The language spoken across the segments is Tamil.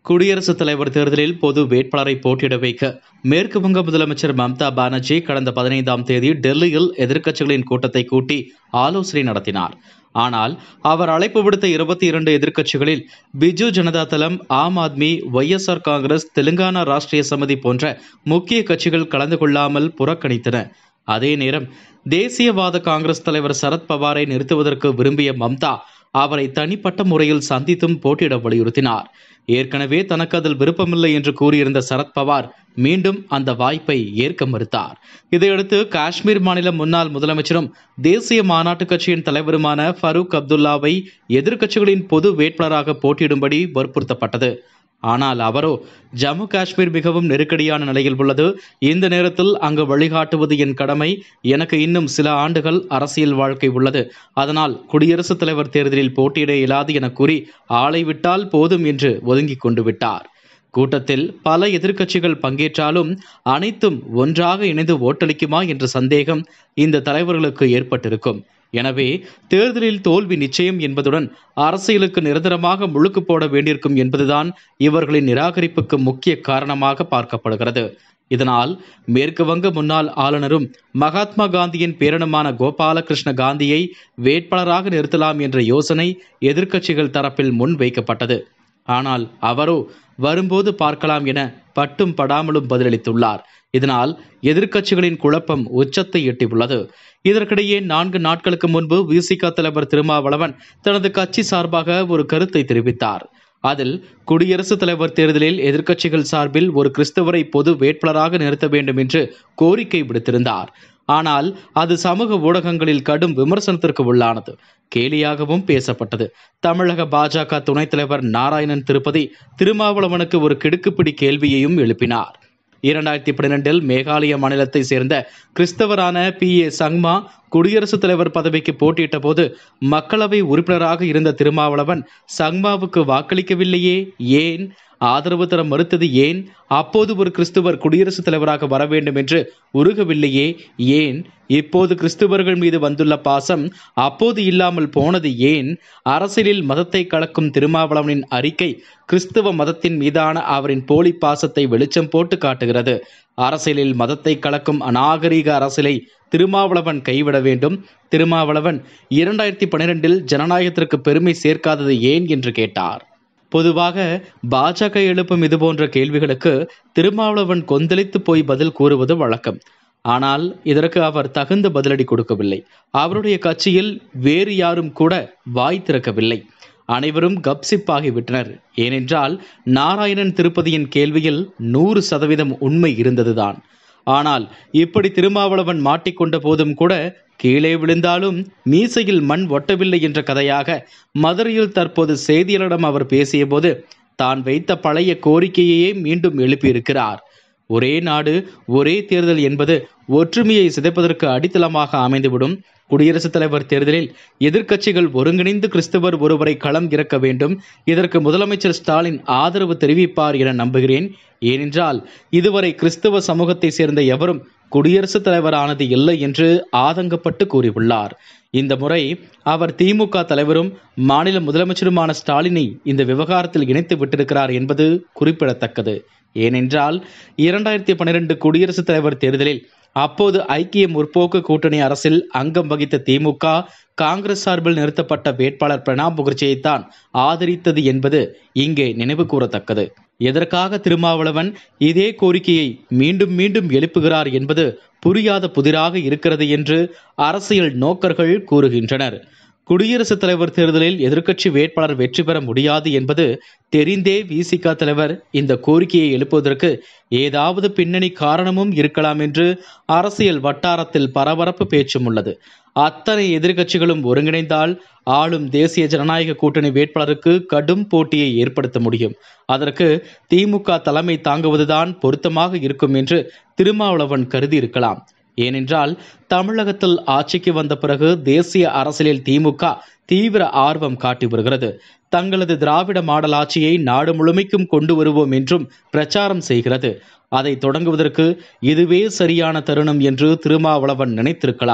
குடியரசுத் தலைவர் தேர்தலில் பொது வேட்பாளரை போட்டியிட வைக்க மேற்கு வங்க முதலமைச்சர் மம்தா பானர்ஜி கடந்த பதினைந்தாம் தேதி டெல்லியில் எதிர்க்கட்சிகளின் கூட்டத்தை கூட்டி ஆலோசனை நடத்தினார் ஆனால் அவர் அழைப்பு விடுத்த இருபத்தி இரண்டு எதிர்க்கட்சிகளில் பிஜு ஜனதா தளம் ஆம் ஆத்மி ஒய்எஸ்ஆர் காங்கிரஸ் தெலுங்கானா ராஷ்டிரிய சமிதி போன்ற முக்கிய கட்சிகள் கலந்து கொள்ளாமல் புறக்கணித்தன அதே நேரம் தேசியவாத காங்கிரஸ் தலைவர் சரத் பவாரை நிறுத்துவதற்கு விரும்பிய மம்தா அவரை தனிப்பட்ட முறையில் சந்தித்தும் போட்டியிட வலியுறுத்தினார் ஏற்கனவே தனக்கு அதில் விருப்பமில்லை என்று கூறியிருந்த சரத்பவார் மீண்டும் அந்த வாய்ப்பை ஏற்க மறுத்தார் இதையடுத்து காஷ்மீர் மாநில முன்னாள் முதலமைச்சரும் தேசிய மாநாட்டு கட்சியின் தலைவருமான ஃபரூக் அப்துல்லாவை எதிர்க்கட்சிகளின் பொது வேட்பாளராக போட்டியிடும்படி வற்புறுத்தப்பட்டது ஆனால் அவரோ ஜம்மு காஷ்மீர் மிகவும் நெருக்கடியான நிலையில் உள்ளது இந்த நேரத்தில் அங்கு வழிகாட்டுவது என் கடமை எனக்கு இன்னும் சில ஆண்டுகள் அரசியல் வாழ்க்கை உள்ளது அதனால் குடியரசுத் தலைவர் தேர்தலில் போட்டியிட இயலாது என கூறி ஆளை விட்டால் போதும் என்று ஒதுங்கிக் கொண்டு விட்டார் கூட்டத்தில் பல எதிர்க்கட்சிகள் பங்கேற்றாலும் அனைத்தும் ஒன்றாக இணைந்து ஓட்டளிக்குமா என்ற சந்தேகம் இந்த தலைவர்களுக்கு ஏற்பட்டிருக்கும் எனவே தேர்தலில் தோல்வி நிச்சயம் என்பதுடன் அரசியலுக்கு நிரந்தரமாக முழுக்கு போட வேண்டியிருக்கும் என்பதுதான் இவர்களின் நிராகரிப்புக்கு முக்கிய காரணமாக பார்க்கப்படுகிறது இதனால் மேற்கு வங்க முன்னாள் ஆளுநரும் மகாத்மா காந்தியின் பேரனுமான கோபாலகிருஷ்ண காந்தியை வேட்பாளராக நிறுத்தலாம் என்ற யோசனை எதிர்க்கட்சிகள் தரப்பில் முன் வைக்கப்பட்டது ஆனால் அவரோ வரும்போது பார்க்கலாம் என பட்டும் படாமலும் பதிலளித்துள்ளார் இதனால் எதிர்க்கட்சிகளின் குழப்பம் உச்சத்தை எட்டியுள்ளது இதற்கிடையே நான்கு நாட்களுக்கு முன்பு விசிக தலைவர் திருமாவளவன் தனது கட்சி சார்பாக ஒரு கருத்தை தெரிவித்தார் அதில் குடியரசுத் தலைவர் தேர்தலில் எதிர்க்கட்சிகள் சார்பில் ஒரு கிறிஸ்தவரை பொது வேட்பாளராக நிறுத்த வேண்டும் என்று கோரிக்கை விடுத்திருந்தார் ஆனால் அது சமூக ஊடகங்களில் கடும் விமர்சனத்திற்கு உள்ளானது கேலியாகவும் பேசப்பட்டது தமிழக பாஜக துணைத் தலைவர் நாராயணன் திருப்பதி திருமாவளவனுக்கு ஒரு கிடுக்குப்பிடி கேள்வியையும் எழுப்பினார் இரண்டாயிரத்தி பன்னிரெண்டில் மேகாலய மாநிலத்தை சேர்ந்த கிறிஸ்தவரான பி ஏ சங்மா குடியரசுத் தலைவர் பதவிக்கு போட்டியிட்ட போது மக்களவை உறுப்பினராக இருந்த திருமாவளவன் சங்மாவுக்கு வாக்களிக்கவில்லையே ஏன் ஆதரவு தர மறுத்தது ஏன் அப்போது ஒரு கிறிஸ்துவர் குடியரசுத் தலைவராக வர வேண்டும் என்று உருகவில்லையே ஏன் இப்போது கிறிஸ்துவர்கள் மீது வந்துள்ள பாசம் அப்போது இல்லாமல் போனது ஏன் அரசியலில் மதத்தை கலக்கும் திருமாவளவனின் அறிக்கை கிறிஸ்துவ மதத்தின் மீதான அவரின் போலி பாசத்தை வெளிச்சம் போட்டு காட்டுகிறது அரசியலில் மதத்தை கலக்கும் அநாகரீக அரசியலை திருமாவளவன் கைவிட வேண்டும் திருமாவளவன் இரண்டாயிரத்தி பன்னிரெண்டில் ஜனநாயகத்திற்கு பெருமை சேர்க்காதது ஏன் என்று கேட்டார் பொதுவாக பாஜக எழுப்பும் இதுபோன்ற கேள்விகளுக்கு திருமாவளவன் கொந்தளித்து போய் பதில் கூறுவது வழக்கம் ஆனால் இதற்கு அவர் தகுந்த பதிலடி கொடுக்கவில்லை அவருடைய கட்சியில் வேறு யாரும் கூட வாய் திறக்கவில்லை அனைவரும் கப்சிப்பாகிவிட்டனர் ஏனென்றால் நாராயணன் திருப்பதியின் கேள்வியில் நூறு சதவீதம் உண்மை இருந்ததுதான் ஆனால் இப்படி திருமாவளவன் மாட்டிக்கொண்ட போதும் கூட கீழே விழுந்தாலும் மீசையில் மண் ஒட்டவில்லை என்ற கதையாக மதுரையில் தற்போது செய்தியாளரிடம் அவர் பேசியபோது தான் வைத்த பழைய கோரிக்கையையே மீண்டும் எழுப்பியிருக்கிறார் ஒரே நாடு ஒரே தேர்தல் என்பது ஒற்றுமையை சிதைப்பதற்கு அடித்தளமாக அமைந்துவிடும் குடியரசுத் தலைவர் தேர்தலில் எதிர்க்கட்சிகள் ஒருங்கிணைந்து கிறிஸ்தவர் ஒருவரை களம் இறக்க வேண்டும் இதற்கு முதலமைச்சர் ஸ்டாலின் ஆதரவு தெரிவிப்பார் என நம்புகிறேன் ஏனென்றால் இதுவரை கிறிஸ்தவ சமூகத்தை சேர்ந்த எவரும் குடியரசுத் தலைவர் ஆனது இல்லை என்று ஆதங்கப்பட்டு கூறியுள்ளார் இந்த முறை அவர் திமுக தலைவரும் மாநில முதலமைச்சருமான ஸ்டாலினை இந்த விவகாரத்தில் இணைத்து விட்டிருக்கிறார் என்பது குறிப்பிடத்தக்கது ஏனென்றால் இரண்டாயிரத்தி பன்னிரண்டு குடியரசுத் தலைவர் தேர்தலில் அப்போது ஐக்கிய முற்போக்கு கூட்டணி அரசில் அங்கம் வகித்த திமுக காங்கிரஸ் சார்பில் நிறுத்தப்பட்ட வேட்பாளர் பிரணாப் முகர்ஜியைத்தான் ஆதரித்தது என்பது இங்கே நினைவு கூறத்தக்கது எதற்காக திருமாவளவன் இதே கோரிக்கையை மீண்டும் மீண்டும் எழுப்புகிறார் என்பது புரியாத புதிராக இருக்கிறது என்று அரசியல் நோக்கர்கள் கூறுகின்றனர் குடியரசுத் தலைவர் தேர்தலில் எதிர்க்கட்சி வேட்பாளர் வெற்றி பெற முடியாது என்பது தெரிந்தே விசிக தலைவர் இந்த கோரிக்கையை எழுப்புவதற்கு ஏதாவது பின்னணி காரணமும் இருக்கலாம் என்று அரசியல் வட்டாரத்தில் பரபரப்பு பேச்சும் உள்ளது அத்தனை எதிர்க்கட்சிகளும் ஒருங்கிணைந்தால் ஆளும் தேசிய ஜனநாயக கூட்டணி வேட்பாளருக்கு கடும் போட்டியை ஏற்படுத்த முடியும் அதற்கு திமுக தலைமை தாங்குவதுதான் பொருத்தமாக இருக்கும் என்று திருமாவளவன் கருதி இருக்கலாம் ஏனென்றால் தமிழகத்தில் ஆட்சிக்கு வந்த பிறகு தேசிய அரசியலில் திமுக தீவிர ஆர்வம் காட்டி வருகிறது தங்களது திராவிட மாடல் ஆட்சியை நாடு முழுமைக்கும் கொண்டு வருவோம் என்றும் பிரச்சாரம் செய்கிறது அதை தொடங்குவதற்கு இதுவே சரியான தருணம் என்று திருமாவளவன் நினைத்திருக்கலாம்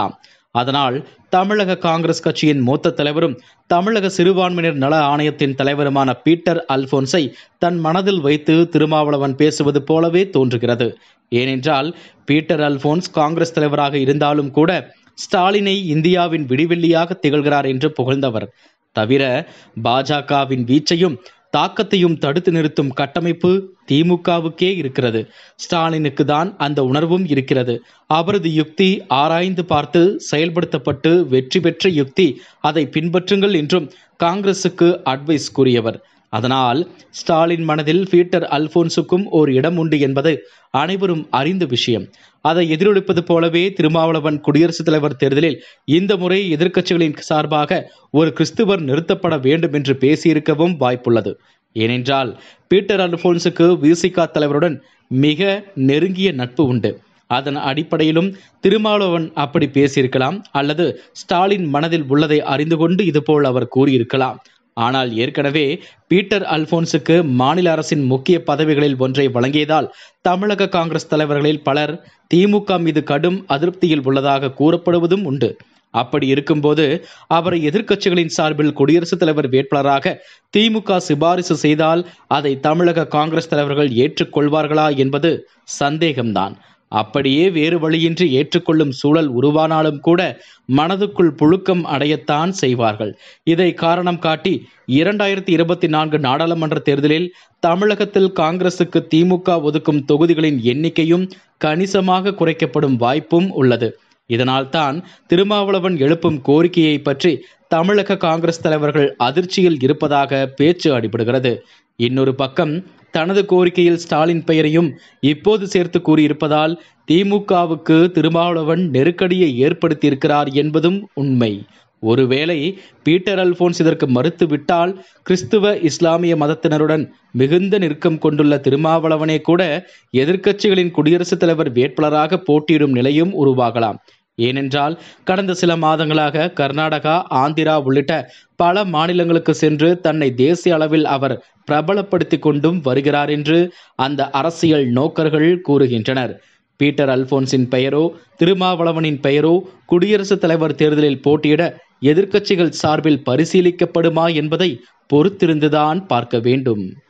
அதனால் தமிழக காங்கிரஸ் கட்சியின் மூத்த தலைவரும் தமிழக சிறுபான்மையினர் நல ஆணையத்தின் தலைவருமான பீட்டர் அல்போன்ஸை தன் மனதில் வைத்து திருமாவளவன் பேசுவது போலவே தோன்றுகிறது ஏனென்றால் பீட்டர் அல்போன்ஸ் காங்கிரஸ் தலைவராக இருந்தாலும் கூட ஸ்டாலினை இந்தியாவின் விடிவெள்ளியாக திகழ்கிறார் என்று புகழ்ந்தவர் தவிர பாஜகவின் வீச்சையும் தாக்கத்தையும் தடுத்து நிறுத்தும் கட்டமைப்பு திமுகவுக்கே இருக்கிறது ஸ்டாலினுக்கு தான் அந்த உணர்வும் இருக்கிறது அவரது யுக்தி ஆராய்ந்து பார்த்து செயல்படுத்தப்பட்டு வெற்றி பெற்ற யுக்தி அதை பின்பற்றுங்கள் என்றும் காங்கிரசுக்கு அட்வைஸ் கூறியவர் அதனால் ஸ்டாலின் மனதில் பீட்டர் அல்போன்ஸுக்கும் ஒரு இடம் உண்டு என்பது அனைவரும் அறிந்த விஷயம் அதை எதிரொலிப்பது போலவே திருமாவளவன் குடியரசுத் தலைவர் தேர்தலில் இந்த முறை எதிர்க்கட்சிகளின் சார்பாக ஒரு கிறிஸ்துவர் நிறுத்தப்பட வேண்டும் என்று பேசியிருக்கவும் வாய்ப்புள்ளது ஏனென்றால் பீட்டர் அல்போன்ஸுக்கு விசிகா தலைவருடன் மிக நெருங்கிய நட்பு உண்டு அதன் அடிப்படையிலும் திருமாவளவன் அப்படி பேசியிருக்கலாம் அல்லது ஸ்டாலின் மனதில் உள்ளதை அறிந்து கொண்டு இதுபோல் அவர் கூறியிருக்கலாம் ஆனால் ஏற்கனவே பீட்டர் அல்போன்ஸுக்கு மாநில அரசின் முக்கிய பதவிகளில் ஒன்றை வழங்கியதால் தமிழக காங்கிரஸ் தலைவர்களில் பலர் திமுக மீது கடும் அதிருப்தியில் உள்ளதாக கூறப்படுவதும் உண்டு அப்படி இருக்கும்போது அவரை எதிர்க்கட்சிகளின் சார்பில் குடியரசுத் தலைவர் வேட்பாளராக திமுக சிபாரிசு செய்தால் அதை தமிழக காங்கிரஸ் தலைவர்கள் ஏற்றுக்கொள்வார்களா என்பது சந்தேகம்தான் அப்படியே வேறு வழியின்றி ஏற்றுக்கொள்ளும் சூழல் உருவானாலும் கூட மனதுக்குள் புழுக்கம் அடையத்தான் செய்வார்கள் இதை காரணம் காட்டி இரண்டாயிரத்தி இருபத்தி நான்கு நாடாளுமன்ற தேர்தலில் தமிழகத்தில் காங்கிரசுக்கு திமுக ஒதுக்கும் தொகுதிகளின் எண்ணிக்கையும் கணிசமாக குறைக்கப்படும் வாய்ப்பும் உள்ளது இதனால்தான் திருமாவளவன் எழுப்பும் கோரிக்கையை பற்றி தமிழக காங்கிரஸ் தலைவர்கள் அதிர்ச்சியில் இருப்பதாக பேச்சு அடிபடுகிறது இன்னொரு பக்கம் தனது கோரிக்கையில் ஸ்டாலின் பெயரையும் இப்போது சேர்த்து கூறியிருப்பதால் திமுகவுக்கு திருமாவளவன் நெருக்கடியை ஏற்படுத்தியிருக்கிறார் என்பதும் உண்மை ஒருவேளை பீட்டர் அல்போன்ஸ் இதற்கு மறுத்துவிட்டால் கிறிஸ்துவ இஸ்லாமிய மதத்தினருடன் மிகுந்த நெருக்கம் கொண்டுள்ள திருமாவளவனே கூட எதிர்க்கட்சிகளின் குடியரசுத் தலைவர் வேட்பாளராக போட்டியிடும் நிலையும் உருவாகலாம் ஏனென்றால் கடந்த சில மாதங்களாக கர்நாடகா ஆந்திரா உள்ளிட்ட பல மாநிலங்களுக்கு சென்று தன்னை தேசிய அளவில் அவர் பிரபலப்படுத்திக் கொண்டும் வருகிறார் என்று அந்த அரசியல் நோக்கர்கள் கூறுகின்றனர் பீட்டர் அல்போன்ஸின் பெயரோ திருமாவளவனின் பெயரோ குடியரசுத் தலைவர் தேர்தலில் போட்டியிட எதிர்க்கட்சிகள் சார்பில் பரிசீலிக்கப்படுமா என்பதை பொறுத்திருந்துதான் பார்க்க வேண்டும்